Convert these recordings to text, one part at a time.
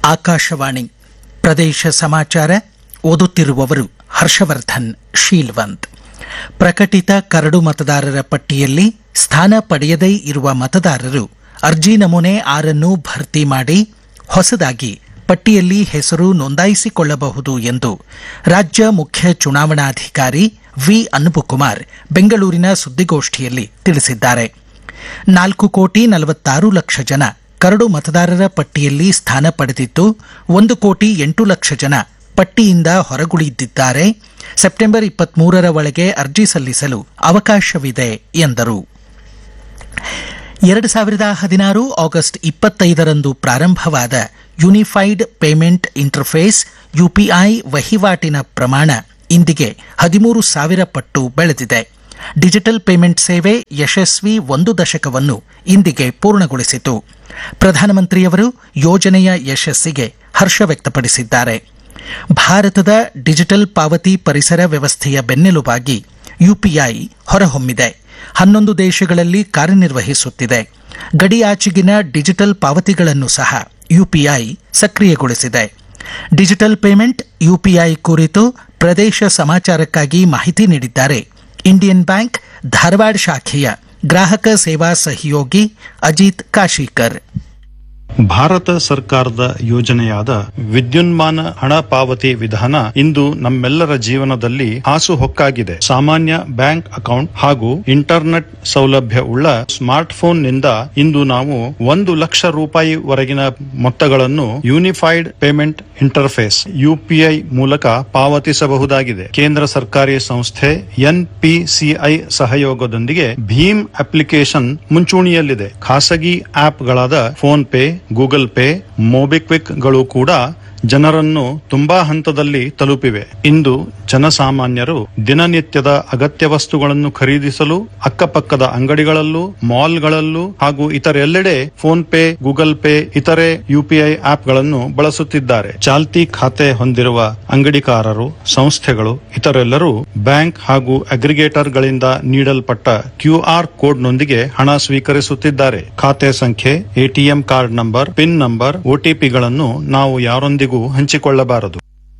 ಆಕಾಶವಾಣಿ ಪ್ರದೇಶ ಸಮಾಚಾರ ಓದುತ್ತಿರುವವರು ಹರ್ಷವರ್ಧನ್ ಶೀಲ್ವಂತ್ ಪ್ರಕಟಿತ ಕರಡು ಮತದಾರರ ಪಟ್ಟಿಯಲ್ಲಿ ಸ್ಥಾನ ಪಡೆಯದೇ ಇರುವ ಮತದಾರರು ಅರ್ಜಿ ನಮೂನೆ ಆರನ್ನು ಭರ್ತಿ ಮಾಡಿ ಹೊಸದಾಗಿ ಪಟ್ಟಿಯಲ್ಲಿ ಹೆಸರು ನೋಂದಾಯಿಸಿಕೊಳ್ಳಬಹುದು ಎಂದು ರಾಜ್ಯ ಮುಖ್ಯ ಚುನಾವಣಾಧಿಕಾರಿ ವಿ ಅನ್ಬುಕುಮಾರ್ ಬೆಂಗಳೂರಿನ ಸುದ್ದಿಗೋಷ್ಠಿಯಲ್ಲಿ ತಿಳಿಸಿದ್ದಾರೆ ನಾಲ್ಕು ಕೋಟಿ ನಲವತ್ತಾರು ಲಕ್ಷ ಜನ ಕರಡು ಮತದಾರರ ಪಟ್ಟಿಯಲ್ಲಿ ಸ್ಥಾನ ಪಡೆದಿದ್ದು ಒಂದು ಕೋಟಿ ಎಂಟು ಲಕ್ಷ ಜನ ಪಟ್ಟಿಯಿಂದ ಹೊರಗುಳಿದಿದ್ದಾರೆ ಸೆಪ್ಟೆಂಬರ್ ಇಪ್ಪತ್ಮೂರರ ಒಳಗೆ ಅರ್ಜಿ ಸಲ್ಲಿಸಲು ಅವಕಾಶವಿದೆ ಎಂದರು ಎರಡು ಸಾವಿರದ ಹದಿನಾರು ಆಗಸ್ಟ್ ಇಪ್ಪತ್ತೈದರಂದು ಪ್ರಾರಂಭವಾದ ಯುನಿಫೈಡ್ ಪೇಮೆಂಟ್ ಇಂಟರ್ಫೇಸ್ ಯುಪಿಐ ವಹಿವಾಟಿನ ಪ್ರಮಾಣ ಇಂದಿಗೆ ಹದಿಮೂರು ಸಾವಿರ ಪಟ್ಟು ಬೆಳೆದಿದೆ ಡಿಜಿಟಲ್ ಪೇಮೆಂಟ್ ಸೇವೆ ಯಶಸ್ವಿ ಒಂದು ದಶಕವನ್ನು ಇಂದಿಗೆ ಪೂರ್ಣಗೊಳಿಸಿತು ಪ್ರಧಾನಮಂತ್ರಿಯವರು ಯೋಜನೆಯ ಯಶಸ್ಸಿಗೆ ಹರ್ಷ ವ್ಯಕ್ತಪಡಿಸಿದ್ದಾರೆ ಭಾರತದ ಡಿಜಿಟಲ್ ಪಾವತಿ ಪರಿಸರ ವ್ಯವಸ್ಥೆಯ ಬೆನ್ನೆಲುಬಾಗಿ ಯುಪಿಐ ಹೊರಹೊಮ್ಮಿದೆ ಹನ್ನೊಂದು ದೇಶಗಳಲ್ಲಿ ಕಾರ್ಯನಿರ್ವಹಿಸುತ್ತಿದೆ ಗಡಿಯಾಚೆಗಿನ ಡಿಜಿಟಲ್ ಪಾವತಿಗಳನ್ನು ಸಹ ಯುಪಿಐ ಸಕ್ರಿಯಗೊಳಿಸಿದೆ ಡಿಜಿಟಲ್ ಪೇಮೆಂಟ್ ಯುಪಿಐ ಕುರಿತು ಪ್ರದೇಶ ಸಮಾಚಾರಕ್ಕಾಗಿ ಮಾಹಿತಿ ನೀಡಿದ್ದಾರೆ ಇಂಡಿಯನ್ ಬ್ಯಾಂಕ್ ಧಾರವಾಡ ಶಾಖೆಯ ಗ್ರಾಹಕ ಸೇವಾ ಸಹಯೋಗಿ ಅಜಿತ್ ಕಾಶೀಕರ್ ಭಾರತ ಸರ್ಕಾರದ ಯೋಜನೆಯಾದ ವಿದ್ಯುನ್ಮಾನ ಹಣ ಪಾವತಿ ವಿಧಾನ ಇಂದು ನಮ್ಮೆಲ್ಲರ ಜೀವನದಲ್ಲಿ ಹಾಸುಹೊಕ್ಕಾಗಿದೆ ಸಾಮಾನ್ಯ ಬ್ಯಾಂಕ್ ಅಕೌಂಟ್ ಹಾಗೂ ಇಂಟರ್ನೆಟ್ ಸೌಲಭ್ಯ ಉಳ್ಳ ಸ್ಮಾರ್ಟ್ ಫೋನ್ ನಿಂದ ಇಂದು ನಾವು ಒಂದು ಲಕ್ಷ ರೂಪಾಯಿ ವರೆಗಿನ ಮೊತ್ತಗಳನ್ನು ಯೂನಿಫೈಡ್ ಪೇಮೆಂಟ್ ಇಂಟರ್ಫೇಸ್ ಯುಪಿಐ ಮೂಲಕ ಪಾವತಿಸಬಹುದಾಗಿದೆ ಕೇಂದ್ರ ಸರ್ಕಾರಿ ಸಂಸ್ಥೆ ಎನ್ಪಿಸಿಐ ಸಹಯೋಗದೊಂದಿಗೆ ಭೀಮ್ ಅಪ್ಲಿಕೇಶನ್ ಮುಂಚೂಣಿಯಲ್ಲಿದೆ ಖಾಸಗಿ ಆಪ್ಗಳಾದ PhonePe Google pay MobiKwik ಗಳು ಕೂಡ ಜನರನ್ನು ತುಂಬಾ ಹಂತದಲ್ಲಿ ತಲುಪಿವೆ ಇಂದು ಜನಸಾಮಾನ್ಯರು ದಿನನಿತ್ಯದ ಅಗತ್ಯ ವಸ್ತುಗಳನ್ನು ಖರೀದಿಸಲು ಅಕ್ಕಪಕ್ಕದ ಅಂಗಡಿಗಳಲ್ಲೂ ಮಾಲ್ಗಳಲ್ಲೂ ಹಾಗೂ ಇತರೆಲ್ಲೆಡೆ ಫೋನ್ ಪೇ ಗೂಗಲ್ ಪೇ ಇತರೆ ಯುಪಿಐ ಆಪ್ಗಳನ್ನು ಬಳಸುತ್ತಿದ್ದಾರೆ ಚಾಲ್ತಿ ಖಾತೆ ಹೊಂದಿರುವ ಅಂಗಡಿಕಾರರು ಸಂಸ್ಥೆಗಳು ಇತರೆಲ್ಲರೂ ಬ್ಯಾಂಕ್ ಹಾಗೂ ಅಗ್ರಿಗೇಟರ್ಗಳಿಂದ ನೀಡಲ್ಪಟ್ಟ ಕ್ಯೂಆರ್ ಕೋಡ್ನೊಂದಿಗೆ ಹಣ ಸ್ವೀಕರಿಸುತ್ತಿದ್ದಾರೆ ಖಾತೆ ಸಂಖ್ಯೆ ATM card number PIN number ಒಟಿಪಿಗಳನ್ನು ನಾವು ಯಾರೊಂದಿಗೂ ಹಂಚಿಕೊಳ್ಳಬಾರದು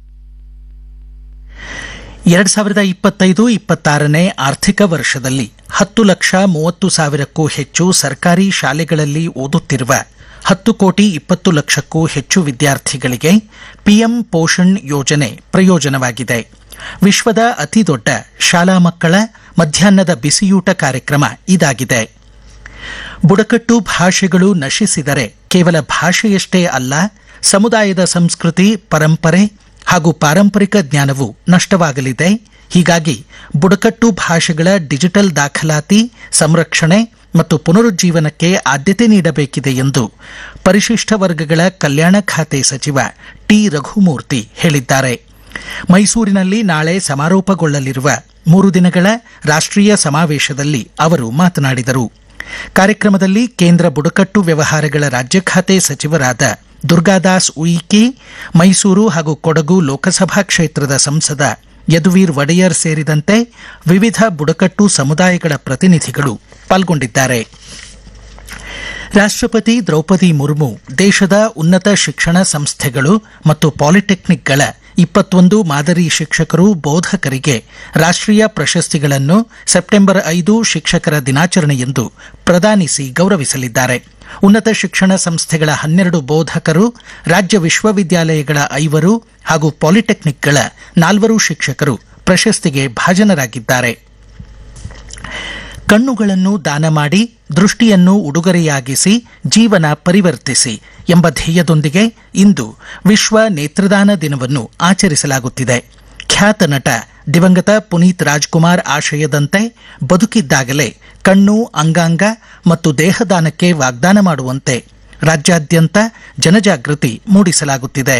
ಎರಡ್ ಸಾವಿರದ ಇಪ್ಪತ್ತೈದು ಇಪ್ಪತ್ತಾರನೇ ಆರ್ಥಿಕ ವರ್ಷದಲ್ಲಿ ಹತ್ತು ಲಕ್ಷ ಮೂವತ್ತು ಸಾವಿರಕ್ಕೂ ಹೆಚ್ಚು ಸರ್ಕಾರಿ ಶಾಲೆಗಳಲ್ಲಿ ಓದುತ್ತಿರುವ ಹತ್ತು ಕೋಟಿ ಇಪ್ಪತ್ತು ಲಕ್ಷಕ್ಕೂ ಹೆಚ್ಚು ವಿದ್ಯಾರ್ಥಿಗಳಿಗೆ ಪಿಎಂ ಪೋಷಣ್ ಯೋಜನೆ ಪ್ರಯೋಜನವಾಗಿದೆ ವಿಶ್ವದ ಅತಿದೊಡ್ಡ ಶಾಲಾ ಮಕ್ಕಳ ಮಧ್ಯಾಹ್ನದ ಬಿಸಿಯೂಟ ಕಾರ್ಯಕ್ರಮ ಇದಾಗಿದೆ ಬುಡಕಟ್ಟು ಭಾಷೆಗಳು ನಶಿಸಿದರೆ ಕೇವಲ ಭಾಷೆಯಷ್ಟೇ ಅಲ್ಲ ಸಮುದಾಯದ ಸಂಸ್ಕೃತಿ ಪರಂಪರೆ ಹಾಗೂ ಪಾರಂಪರಿಕ ಜ್ಞಾನವು ನಷ್ಟವಾಗಲಿದೆ ಹೀಗಾಗಿ ಬುಡಕಟ್ಟು ಭಾಷೆಗಳ ಡಿಜಿಟಲ್ ದಾಖಲಾತಿ ಸಂರಕ್ಷಣೆ ಮತ್ತು ಪುನರುಜ್ಜೀವನಕ್ಕೆ ಆದ್ಯತೆ ನೀಡಬೇಕಿದೆ ಎಂದು ಪರಿಶಿಷ್ಟ ವರ್ಗಗಳ ಕಲ್ಯಾಣ ಖಾತೆ ಸಚಿವ ಟಿ ರಘುಮೂರ್ತಿ ಹೇಳಿದ್ದಾರೆ ಮೈಸೂರಿನಲ್ಲಿ ನಾಳೆ ಸಮಾರೋಪಗೊಳ್ಳಲಿರುವ ಮೂರು ದಿನಗಳ ರಾಷ್ಟ್ರೀಯ ಸಮಾವೇಶದಲ್ಲಿ ಅವರು ಮಾತನಾಡಿದರು ಕಾರ್ಯಕ್ರಮದಲ್ಲಿ ಕೇಂದ್ರ ಬುಡಕಟ್ಟು ವ್ಯವಹಾರಗಳ ರಾಜ್ಯ ಖಾತೆ ಸಚಿವರಾದ ದುರ್ಗಾದಾಸ್ ಉಯಿಕೆ ಮೈಸೂರು ಹಾಗೂ ಕೊಡಗು ಲೋಕಸಭಾ ಕ್ಷೇತ್ರದ ಸಂಸದ ಯದುವೀರ್ ಒಡೆಯರ್ ಸೇರಿದಂತೆ ವಿವಿಧ ಬುಡಕಟ್ಟು ಸಮುದಾಯಗಳ ಪ್ರತಿನಿಧಿಗಳು ಪಾಲ್ಗೊಂಡಿದ್ದಾರೆ ರಾಷ್ಟ್ರಪತಿ ದ್ರೌಪದಿ ಮುರ್ಮು ದೇಶದ ಉನ್ನತ ಶಿಕ್ಷಣ ಸಂಸ್ಥೆಗಳು ಮತ್ತು ಪಾಲಿಟೆಕ್ನಿಕ್ಗಳ ಇಪ್ಪತ್ತೊಂದು ಮಾದರಿ ಶಿಕ್ಷಕರು ಬೋಧಕರಿಗೆ ರಾಷ್ಟ್ರೀಯ ಪ್ರಶಸ್ತಿಗಳನ್ನು ಸೆಪ್ಟೆಂಬರ್ ಐದು ಶಿಕ್ಷಕರ ದಿನಾಚರಣೆಯಂದು ಪ್ರದಾನಿಸಿ ಗೌರವಿಸಲಿದ್ದಾರೆ ಉನ್ನತ ಶಿಕ್ಷಣ ಸಂಸ್ಥೆಗಳ ಹನ್ನೆರಡು ಬೋಧಕರು ರಾಜ್ಯ ವಿಶ್ವವಿದ್ಯಾಲಯಗಳ ಐವರು ಹಾಗೂ ಪಾಲಿಟೆಕ್ನಿಕ್ಗಳ ನಾಲ್ವರು ಶಿಕ್ಷಕರು ಪ್ರಶಸ್ತಿಗೆ ಭಾಜನರಾಗಿದ್ದಾರೆ ಕಣ್ಣುಗಳನ್ನು ದಾನ ಮಾಡಿ ದೃಷ್ಟಿಯನ್ನು ಉಡುಗೊರೆಯಾಗಿಸಿ ಜೀವನ ಪರಿವರ್ತಿಸಿ ಎಂಬ ಧ್ಯೇಯದೊಂದಿಗೆ ಇಂದು ವಿಶ್ವ ನೇತ್ರದಾನ ದಿನವನ್ನು ಆಚರಿಸಲಾಗುತ್ತಿದೆ ಖ್ಯಾತ ನಟ ದಿವಂಗತ ಪುನೀತ್ ರಾಜ್ಕುಮಾರ್ ಆಶಯದಂತೆ ಬದುಕಿದ್ದಾಗಲೇ ಕಣ್ಣು ಅಂಗಾಂಗ ಮತ್ತು ದೇಹದಾನಕ್ಕೆ ವಾಗ್ದಾನ ಮಾಡುವಂತೆ ರಾಜ್ಯಾದ್ಯಂತ ಜನಜಾಗೃತಿ ಮೂಡಿಸಲಾಗುತ್ತಿದೆ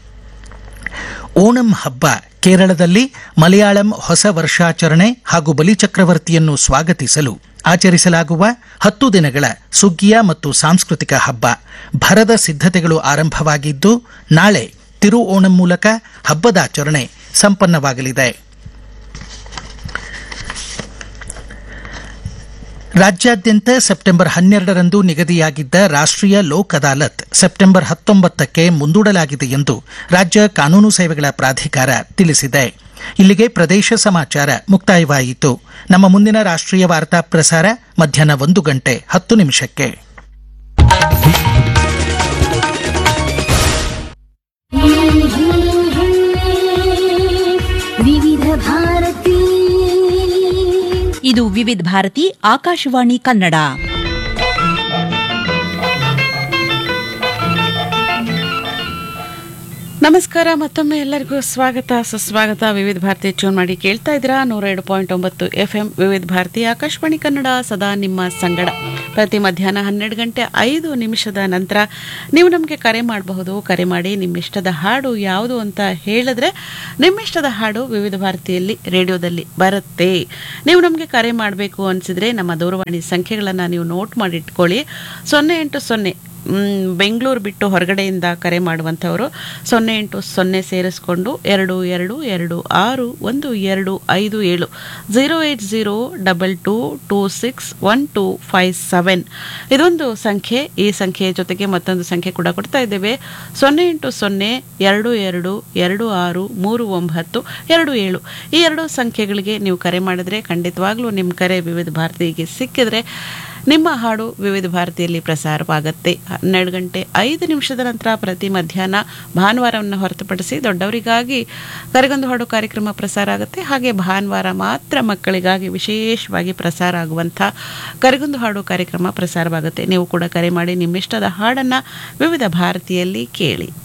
ಓಣಂ ಹಬ್ಬ ಕೇರಳದಲ್ಲಿ ಮಲಯಾಳಂ ಹೊಸ ವರ್ಷಾಚರಣೆ ಹಾಗೂ ಬಲಿಚಕ್ರವರ್ತಿಯನ್ನು ಸ್ವಾಗತಿಸಲು ಆಚರಿಸಲಾಗುವ ಹತ್ತು ದಿನಗಳ ಸುಗ್ಗಿಯ ಮತ್ತು ಸಾಂಸ್ಕೃತಿಕ ಹಬ್ಬ ಭರದ ಸಿದ್ಧತೆಗಳು ಆರಂಭವಾಗಿದ್ದು ನಾಳೆ ತಿರು ಓಣಂ ಮೂಲಕ ಹಬ್ಬದಾಚರಣೆ ಸಂಪನ್ನವಾಗಲಿದೆ ರಾಜ್ಯಾದ್ಯಂತ ಸೆಪ್ಟೆಂಬರ್ ಹನ್ನೆರಡರಂದು ನಿಗದಿಯಾಗಿದ್ದ ರಾಷ್ಟ್ರೀಯ ಲೋಕ್ ಅದಾಲತ್ ಸೆಪ್ಟೆಂಬರ್ ಹತ್ತೊಂಬತ್ತಕ್ಕೆ ಮುಂದೂಡಲಾಗಿದೆ ಎಂದು ರಾಜ್ಯ ಕಾನೂನು ಸೇವೆಗಳ ಪ್ರಾಧಿಕಾರ ತಿಳಿಸಿದೆ ಇಲ್ಲಿಗೆ ಪ್ರದೇಶ ಸಮಾಚಾರ ಮುಕ್ತಾಯವಾಯಿತು ನಮ್ಮ ಮುಂದಿನ ರಾಷ್ಟ್ರೀಯ ವಾರ್ತಾ ಪ್ರಸಾರ ಮಧ್ಯಾಹ್ನ ಒಂದು ಗಂಟೆ ಹತ್ತು ನಿಮಿಷಕ್ಕೆ ವಿವಿಧ ಭಾರತಿ ಇದು ವಿವಿಧ ಭಾರತಿ ಆಕಾಶವಾಣಿ ಕನ್ನಡ ನಮಸ್ಕಾರ ಮತ್ತೊಮ್ಮೆ ಎಲ್ಲರಿಗೂ ಸ್ವಾಗತ ಸುಸ್ವಾಗತ ವಿವಿಧ ಭಾರತಿ ಟ್ಯೂನ್ ಮಾಡಿ ಕೇಳ್ತಾ ಇದ್ದೀರಾ ನೂರ ಎರಡು ಪಾಯಿಂಟ್ ಒಂಬತ್ತು ಎಫ್ ಎಂ ವಿವಿಧ ಭಾರತಿ ಆಕಾಶವಾಣಿ ಕನ್ನಡ ಸದಾ ನಿಮ್ಮ ಸಂಗಡ ಪ್ರತಿ ಮಧ್ಯಾಹ್ನ ಹನ್ನೆರಡು ಗಂಟೆ ಐದು ನಿಮಿಷದ ನಂತರ ನೀವು ನಮಗೆ ಕರೆ ಮಾಡಬಹುದು ಕರೆ ಮಾಡಿ ನಿಮ್ಮಿಷ್ಟದ ಹಾಡು ಯಾವುದು ಅಂತ ಹೇಳಿದ್ರೆ ನಿಮ್ಮಿಷ್ಟದ ಹಾಡು ವಿವಿಧ ಭಾರತಿಯಲ್ಲಿ ರೇಡಿಯೋದಲ್ಲಿ ಬರುತ್ತೆ ನೀವು ನಮಗೆ ಕರೆ ಮಾಡಬೇಕು ಅನಿಸಿದ್ರೆ ನಮ್ಮ ದೂರವಾಣಿ ಸಂಖ್ಯೆಗಳನ್ನು ನೀವು ನೋಟ್ ಮಾಡಿ ಇಟ್ಕೊಳ್ಳಿ ಸೊನ್ನೆ ಎಂಟು ಸೊನ್ನೆ ಮ್, ಬೆಂಗಳೂರು ಬಿಟ್ಟು ಹೊರಗಡೆಯಿಂದ ಕರೆ ಮಾಡುವಂಥವರು ಸೊನ್ನೆ ಎಂಟು ಸೊನ್ನೆ ಸೇರಿಸ್ಕೊಂಡು ಎರಡು ಎರಡು ಎರಡು ಆರು ಒಂದು ಎರಡು ಐದು ಏಳು zero eight zero double two two six one two five seven ಇದೊಂದು ಸಂಖ್ಯೆ ಈ ಸಂಖ್ಯೆಯ ಜೊತೆಗೆ ಮತ್ತೊಂದು ಸಂಖ್ಯೆ ಕೂಡ ಕೊಡ್ತಾ ಇದ್ದೇವೆ ಸೊನ್ನೆ ಎಂಟು ಸೊನ್ನೆ ಎರಡು ಎರಡು ಎರಡು ಆರು ಮೂರು ಒಂಬತ್ತು ಎರಡು ಏಳು ಈ ಎರಡು ಸಂಖ್ಯೆಗಳಿಗೆ ನೀವು ಕರೆ ಮಾಡಿದ್ರೆ ಖಂಡಿತವಾಗ್ಲೂ ನಿಮ್ಮ ಕರೆ ವಿವಿಧ ಭಾರತಿಗೆ ಸಿಕ್ಕಿದ್ರೆ ನಿಮ್ಮ ಹಾಡು ವಿವಿಧ ಭಾರತಿಯಲ್ಲಿ ಪ್ರಸಾರವಾಗುತ್ತೆ ಹನ್ನೆರಡು ಗಂಟೆ ಐದು ನಿಮಿಷದ ನಂತರ ಪ್ರತಿ ಮಧ್ಯಾಹ್ನ ಭಾನುವಾರವನ್ನು ಹೊರತುಪಡಿಸಿ ದೊಡ್ಡವರಿಗಾಗಿ ಕರೆಗೊಂದು ಹಾಡು ಕಾರ್ಯಕ್ರಮ ಪ್ರಸಾರ ಆಗುತ್ತೆ ಹಾಗೆ ಭಾನುವಾರ ಮಾತ್ರ ಮಕ್ಕಳಿಗಾಗಿ ವಿಶೇಷವಾಗಿ ಪ್ರಸಾರ ಆಗುವಂಥ ಕರೆಗೊಂದು ಹಾಡು ಕಾರ್ಯಕ್ರಮ ಪ್ರಸಾರವಾಗುತ್ತೆ ನೀವು ಕೂಡ ಕರೆ ಮಾಡಿ ನಿಮ್ಮಿಷ್ಟದ ಹಾಡನ್ನು ವಿವಿಧ ಭಾರತಿಯಲ್ಲಿ ಕೇಳಿ